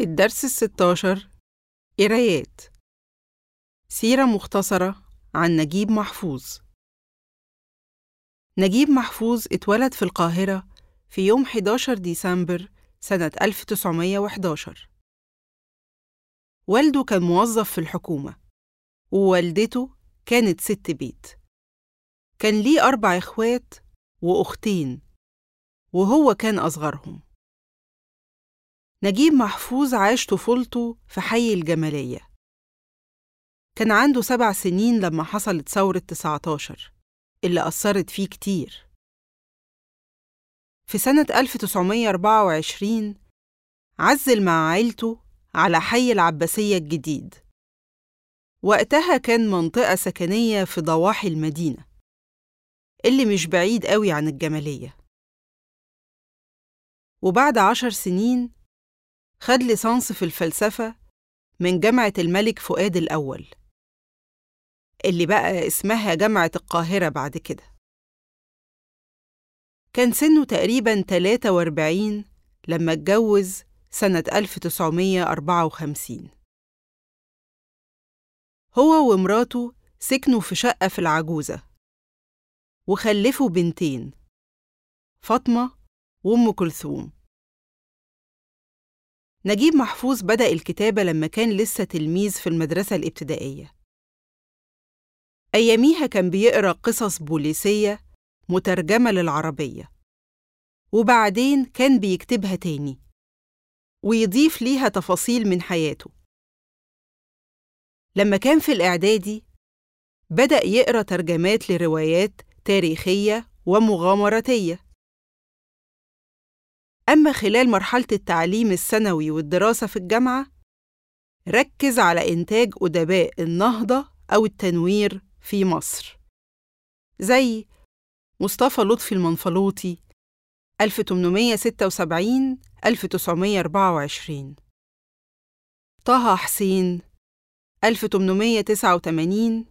الدرس الستاشر قرايات سيرة مختصرة عن نجيب محفوظ نجيب محفوظ اتولد في القاهرة في يوم 11 ديسمبر سنة 1911 والده كان موظف في الحكومة ووالدته كانت ست بيت كان ليه أربع إخوات وأختين وهو كان أصغرهم نجيب محفوظ عاش طفولته في حي الجمالية كان عنده سبع سنين لما حصلت ثورة 19 اللي أثرت فيه كتير في سنة 1924 عزل مع عيلته على حي العباسية الجديد وقتها كان منطقة سكنية في ضواحي المدينة اللي مش بعيد قوي عن الجمالية وبعد عشر سنين خد ليسانس في الفلسفة من جامعة الملك فؤاد الأول اللي بقى اسمها جامعة القاهرة بعد كده كان سنه تقريبا 43 لما اتجوز سنة 1954 هو ومراته سكنوا في شقة في العجوزة وخلفوا بنتين فاطمة وأم كلثوم نجيب محفوظ بدأ الكتابة لما كان لسه تلميذ في المدرسة الابتدائية أياميها كان بيقرأ قصص بوليسية مترجمة للعربية وبعدين كان بيكتبها تاني ويضيف ليها تفاصيل من حياته لما كان في الإعدادي بدأ يقرأ ترجمات لروايات تاريخية ومغامراتية أما خلال مرحلة التعليم الثانوي والدراسة في الجامعة ركز على إنتاج أدباء النهضة أو التنوير في مصر زي مصطفى لطفي المنفلوطي 1876 1924 طه حسين 1889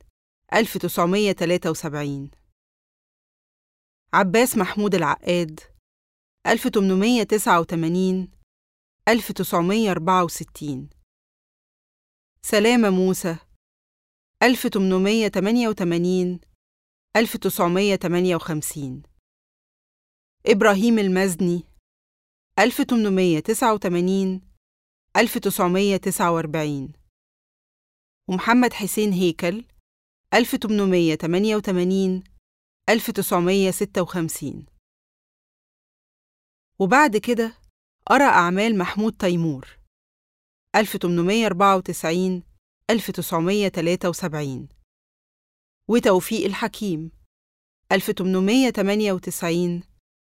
1973 عباس محمود العقاد 1889 1964 سلامة موسى 1888 1958 إبراهيم المزني 1889 1949 ومحمد حسين هيكل 1888 1956 وبعد كده قرأ أعمال محمود تيمور 1894 1973 وتوفيق الحكيم 1898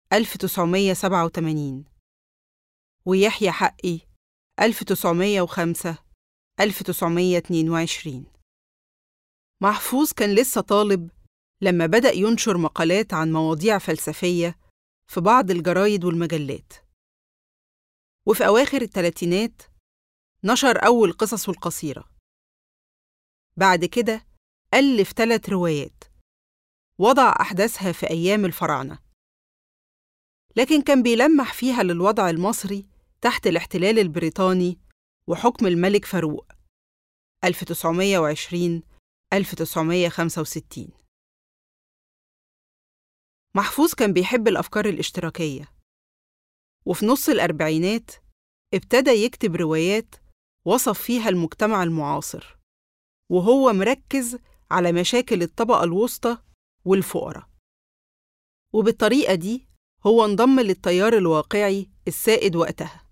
1987 ويحيى حقي 1905 1922 محفوظ كان لسه طالب لما بدأ ينشر مقالات عن مواضيع فلسفية في بعض الجرايد والمجلات وفي أواخر الثلاثينات نشر أول قصصه القصيرة بعد كده ألف ثلاث روايات وضع أحداثها في أيام الفراعنة لكن كان بيلمح فيها للوضع المصري تحت الاحتلال البريطاني وحكم الملك فاروق 1920 1965 محفوظ كان بيحب الأفكار الاشتراكية وفي نص الأربعينات ابتدى يكتب روايات وصف فيها المجتمع المعاصر وهو مركز على مشاكل الطبقة الوسطى والفقراء وبالطريقة دي هو انضم للتيار الواقعي السائد وقتها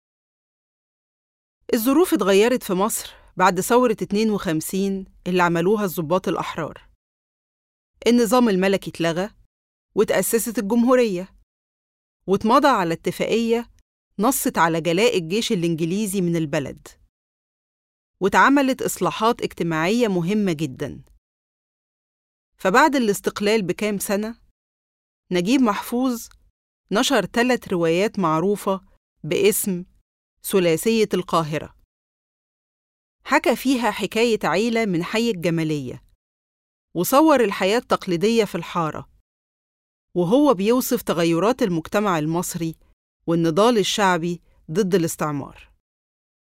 الظروف اتغيرت في مصر بعد ثورة 52 اللي عملوها الضباط الأحرار النظام الملكي اتلغى وتأسست الجمهورية واتمضى على اتفاقية نصت على جلاء الجيش الإنجليزي من البلد واتعملت إصلاحات اجتماعية مهمة جداً فبعد الاستقلال بكام سنة نجيب محفوظ نشر ثلاث روايات معروفة باسم ثلاثية القاهرة حكى فيها حكاية عيلة من حي الجمالية وصور الحياة التقليدية في الحارة وهو بيوصف تغيرات المجتمع المصري والنضال الشعبي ضد الاستعمار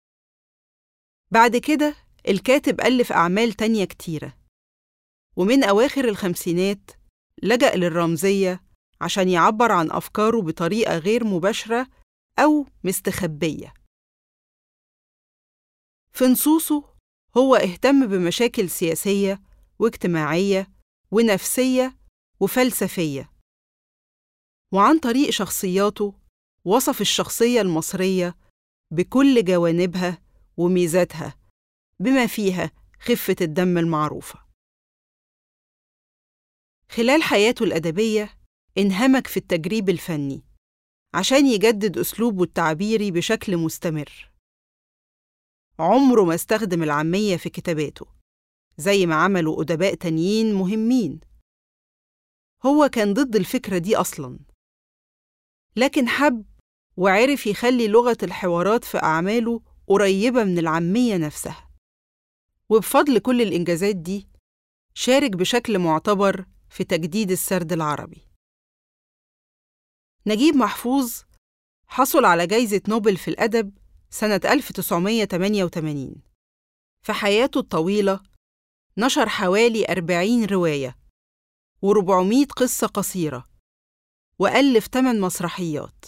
بعد كده الكاتب ألف أعمال تانية كتيرة ومن أواخر الخمسينات لجأ للرمزية عشان يعبر عن أفكاره بطريقة غير مباشرة أو مستخبية في نصوصه هو اهتم بمشاكل سياسية واجتماعية ونفسية وفلسفية وعن طريق شخصياته وصف الشخصية المصرية بكل جوانبها وميزاتها بما فيها خفة الدم المعروفة خلال حياته الأدبية انهمك في التجريب الفني عشان يجدد أسلوبه التعبيري بشكل مستمر عمره ما استخدم العامية في كتاباته زي ما عملوا أدباء تانيين مهمين هو كان ضد الفكرة دي أصلاً لكن حب وعرف يخلي لغة الحوارات في أعماله قريبة من العامية نفسها وبفضل كل الإنجازات دي شارك بشكل معتبر في تجديد السرد العربي نجيب محفوظ حصل على جايزة نوبل في الأدب سنة 1988 في حياته الطويلة نشر حوالي 40 رواية و400 قصة قصيرة وألف 8 مسرحيات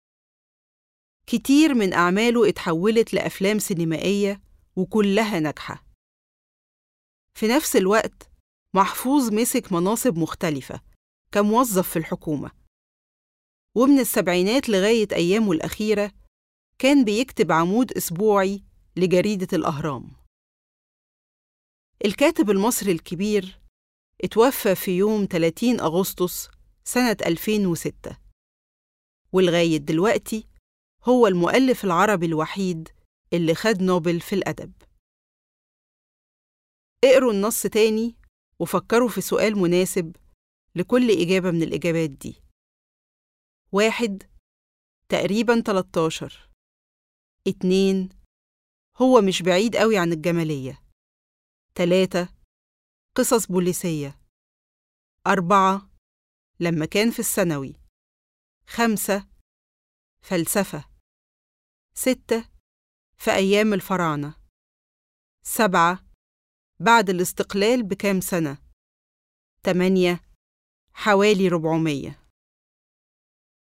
كتير من أعماله اتحولت لأفلام سينمائية وكلها ناجحة في نفس الوقت محفوظ مسك مناصب مختلفة كموظف في الحكومة ومن السبعينات لغاية أيامه الأخيرة كان بيكتب عمود أسبوعي لجريدة الأهرام الكاتب المصري الكبير اتوفى في يوم 30 أغسطس سنة 2006 ولغاية دلوقتي هو المؤلف العربي الوحيد اللي خد نوبل في الأدب اقروا النص تاني وفكروا في سؤال مناسب لكل إجابة من الإجابات دي واحد تقريبا 13 اتنين هو مش بعيد قوي عن الجمالية تلاتة قصص بوليسية أربعة لما كان في الثانوي خمسة فلسفة ستة في أيام الفراعنة سبعة بعد الاستقلال بكام سنة تمانية حوالي ربعمية